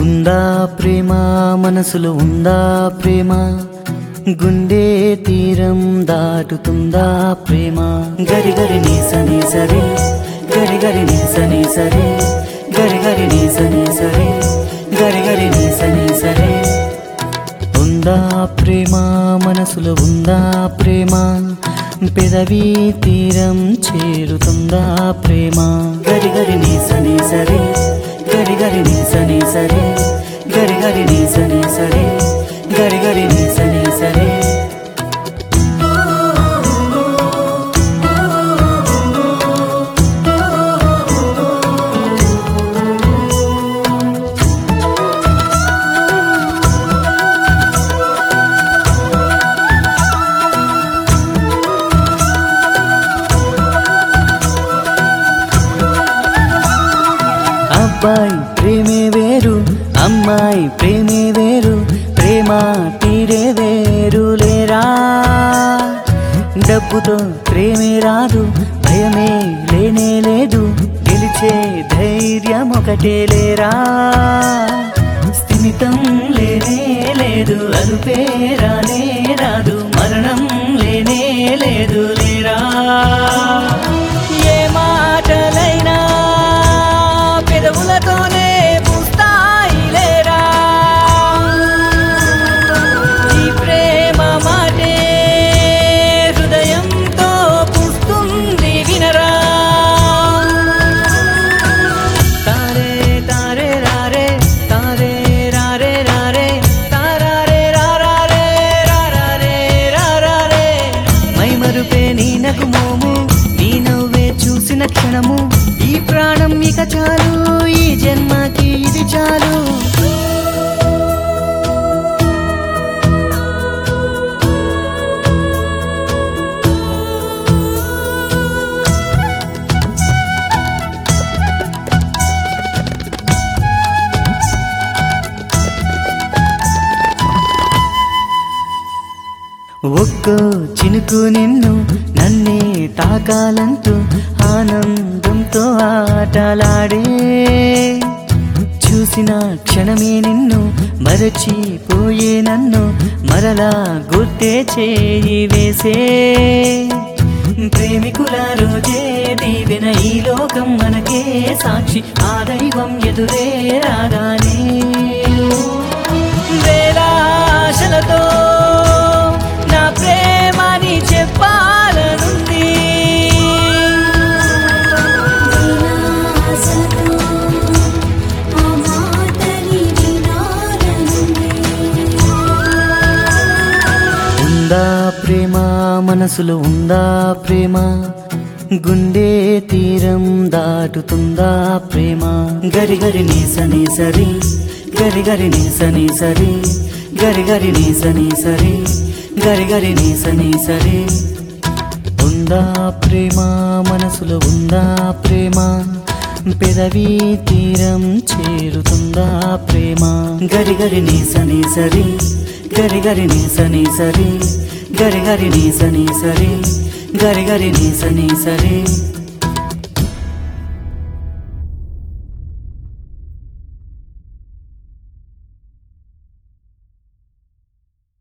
ఉందా ప్రేమ మనసులో ఉందా ప్రేమ గుండె తీరం దాటుతుందా ప్రేమ గరి గరి నీ సని సరే గరి గరి నీ సని సరే గరి గరి నీ సని సరే గరి గరి నీ సని సరే ఉందా ప్రేమ మనసులో ఉందా ప్రేమ పెదవి తీరం చేరుతుందా ప్రేమ గరి గరి నీ సని సరే గరి గరి నీ సని సరే గరి గరి నీ సని సరే గరి గరి నీ సని సరే అబ్బాయి ప్రేమే వేరు అమ్మాయి ప్రేమే వేరు ప్రేమ తీరే వేరు లేరా డబ్బుతో ప్రేమే రాదు భయమే లేనే లేదు గెలిచే ధైర్యం ఒకటే లేరా స్థిమితం లేనే లేదు అదుపే రానే రాదు మరణం లేనే లేదు లేరా ఏ మాటలైనా పెదవులతోనే పూస్తాయి లేరా ఈ ప్రేమ మాటే హృదయంతో పూస్తుంది వినరా తారే తారే రారే తారే రారే రారే తారారే రారారే రారారే రారారే మైమరుపే నీ నగు మోము నీ నవ్వే చూసిన క్షణము ఈ ప్రాణం ఇక చాలు ఈ జన్మకి ఇది చాలు ఒక్కో చినుకు నిన్ను నన్నే తాకాలంటూ ఆనందంతో ఆటలాడే చూసిన క్షణమే నిన్ను మరచిపోయే నన్ను మరలా గుర్తే చేయి వేసే ప్రేమికుల రోజే దీవెన ఈ లోకం మనకే సాక్షి ఆ దైవం ఎదురే రాగానే వేలాశలతో నా ప్రేమని చెప్పాలనుంది విలాసతో ఆ మాటని వినాలనుంది ఉందా ప్రేమ మనసులో ఉందా ప్రేమ గుండె తీరం దాటుతుందా ప్రేమ గరి గరి నీ సని సరి గరి గరి నీ సని సరి గరి గరి నీ సని సరి గరి గరి నీ సని సరి ఉందా ప్రేమ మనసులో ఉందా ప్రేమ పెదవి తీరం చేరుతుందా ప్రేమ గరి గరి నీ సని సరి గరి గరి నీ సని సరి గరి గరి నీ సని సరి గరి గరి నీ సని సరి